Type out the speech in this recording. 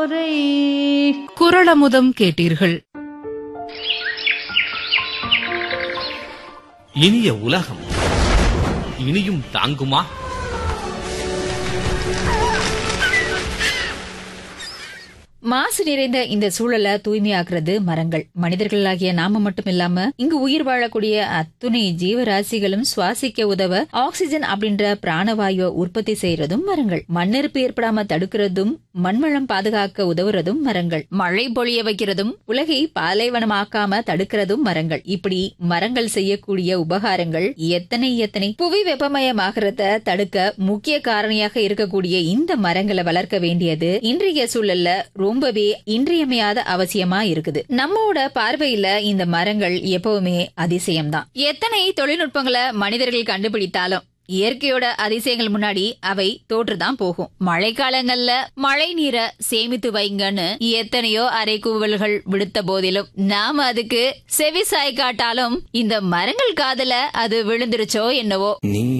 குரளமுதம் கேட்டீர்கள் இனிய உலகம் இனியும் தாங்குமா மாசு நிறைந்த இந்த சூழலை தூய்மையாக்குறது மரங்கள் மனிதர்களாகிய நாம மட்டும் இல்லாம இங்கு உயிர் வாழக்கூடிய அத்துணை ஜீவராசிகளும் சுவாசிக்க உதவ ஆக்சிஜன் அப்படின்ற பிராணவாயுவை உற்பத்தி செய்யறதும் மரங்கள் மண்ணெருப்பு ஏற்படாம தடுக்கிறதும் மண்வளம் பாதுகாக்க உதவுறதும் மரங்கள் மழை பொழிய வைக்கிறதும் உலகை பாலைவனமாக்காம தடுக்கிறதும் மரங்கள் இப்படி மரங்கள் செய்யக்கூடிய உபகாரங்கள் எத்தனை எத்தனை புவி வெப்பமயமாகறத தடுக்க முக்கிய காரணியாக இருக்கக்கூடிய இந்த மரங்களை வளர்க்க வேண்டியது இன்றைய சூழல்ல ரொம்பவே இன்றியமையாத அவசியமா இருக்குது நம்மோட பார்வையில இந்த மரங்கள் எப்பவுமே அதிசயம்தான் எத்தனை தொழில்நுட்பங்களை மனிதர்கள் கண்டுபிடித்தாலும் இயற்கையோட அதிசயங்கள் முன்னாடி அவை தோற்றுதான் போகும் மழைக்காலங்கள்ல மழை நீரை சேமித்து வைங்கன்னு எத்தனையோ அரைக்கூவல்கள் விடுத்த போதிலும் நாம அதுக்கு செவி சாய் காட்டாலும் இந்த மரங்கள் காதல அது விழுந்துருச்சோ என்னவோ நீ